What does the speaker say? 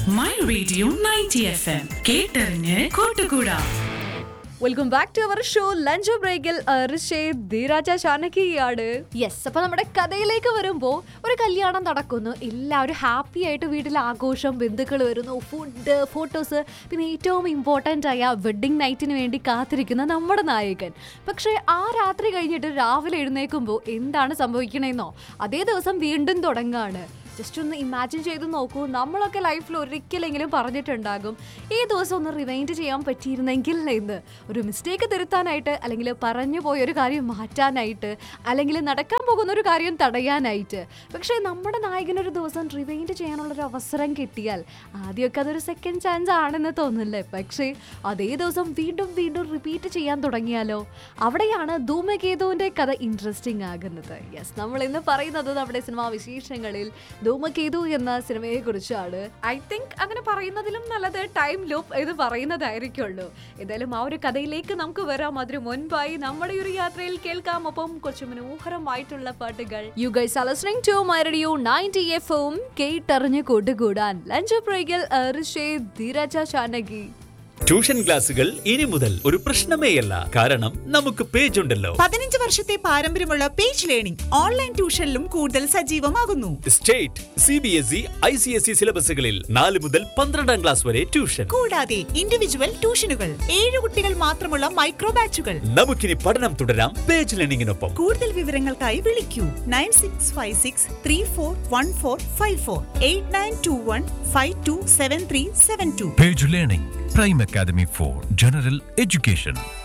My radio ninety F M കേട്ടറിഞ്ഞ് കൂട്ടുകൂടാ welcome back to our show lunch ബ്രേക്കിൽ ധീരാജ ചാനകിയാണ് യെസ് അപ്പൊ നമ്മുടെ കഥയിലേക്ക് വരുമ്പോൾ ഒരു കല്യാണം നടക്കുന്നു എല്ലാവരും ഹാപ്പി ആയിട്ട് വീട്ടിൽ ആഘോഷം ബന്ധുക്കൾ വരുന്നു ഫുഡ് ഫോട്ടോസ് പിന്നെ ഏറ്റവും ഇമ്പോർട്ടൻ്റ് ആയ വെഡ്ഡിംഗ് നൈറ്റിന് വേണ്ടി കാത്തിരിക്കുന്ന നമ്മുടെ നായകൻ പക്ഷേ ആ രാത്രി കഴിഞ്ഞിട്ട് രാവിലെ എഴുന്നേൽക്കുമ്പോൾ എന്താണ് സംഭവിക്കണേന്നോ അതേ ദിവസം വീണ്ടും തുടങ്ങാണ് ജസ്റ്റ് ഒന്ന് ഇമാജിൻ ചെയ്ത് നോക്കൂ നമ്മളൊക്കെ ലൈഫിൽ ഒരിക്കലെങ്കിലും പറഞ്ഞിട്ടുണ്ടാകും ഈ ദിവസം ഒന്ന് റിവൈൻഡ് ചെയ്യാൻ പറ്റിയിരുന്നെങ്കിൽ എന്ന് ഒരു മിസ്റ്റേക്ക് തിരുത്താനായിട്ട് അല്ലെങ്കിൽ പറഞ്ഞു പോയ ഒരു കാര്യം മാറ്റാനായിട്ട് അല്ലെങ്കിൽ നടക്കാൻ പോകുന്ന ഒരു കാര്യം തടയാനായിട്ട് പക്ഷേ നമ്മുടെ നായകനൊരു ദിവസം റിവൈൻഡ് ചെയ്യാനുള്ളൊരു അവസരം കിട്ടിയാൽ ആദ്യമൊക്കെ അതൊരു സെക്കൻഡ് ചാൻസ് ആണെന്ന് തോന്നില്ലേ പക്ഷേ അതേ ദിവസം വീണ്ടും വീണ്ടും റിപ്പീറ്റ് ചെയ്യാൻ തുടങ്ങിയാലോ അവിടെയാണ് ധൂമകേതുവിൻ്റെ കഥ ഇൻട്രസ്റ്റിംഗ് ആകുന്നത് യെസ് നമ്മൾ ഇന്ന് പറയുന്നത് നമ്മുടെ സിനിമാ വിശേഷങ്ങളിൽ ധൂമകേതു എന്ന സിനിമയെ കുറിച്ചാണ് ഐ തിങ്ക് അങ്ങനെ പറയുന്നതിലും നല്ലത് ടൈം ലൂപ്പ് എന്ന് പറയുന്നതായിരിക്കുള്ളൂ എന്തായാലും ആ ഒരു കഥയിലേക്ക് നമുക്ക് വരാം അതിനു മുൻപായി നമ്മുടെ ഈ ഒരു യാത്രയിൽ കേൾക്കാം ഒപ്പം കുറച്ച് മനോഹരമായിട്ടുള്ള പാട്ടുകൾ you guys are listening to my radio 90 എഫും കേട്ടറിഞ്ഞ് കൂട്ടുകൂടാൻ ലഞ്ച് ബ്രേക്കിൽ ധീരജ ചാനകി ട്യൂഷൻ ക്ലാസുകൾ ഇനി മുതൽ ഒരു പ്രശ്നമേയല്ല കാരണം നമുക്ക് പേജ് ഉണ്ടല്ലോ പതിനഞ്ച് വർഷത്തെ പാരമ്പര്യമുള്ള പേജ് ലേണിംഗ് ഓൺലൈൻ ട്യൂഷനിലും കൂടുതൽ സജീവമാകുന്നു state C B S E I C S E സിലബസുകളിൽ നാല് മുതൽ പന്ത്രണ്ടാം ക്ലാസ് വരെ ട്യൂഷൻ കൂടാതെ ഇൻഡിവിജ്വൽ ട്യൂഷനുകൾ ഏഴ് കുട്ടികൾ മാത്രമുള്ള മൈക്രോ ബാച്ചുകൾ നമുക്കിനി പഠനം തുടരാം പേജ് ലേണിംഗിനൊപ്പം കൂടുതൽ വിവരങ്ങൾക്കായി വിളിക്കൂ nine six five six three four one four five four eight nine two one five two seven three seven two Page Learning, Prime Academy for General Education.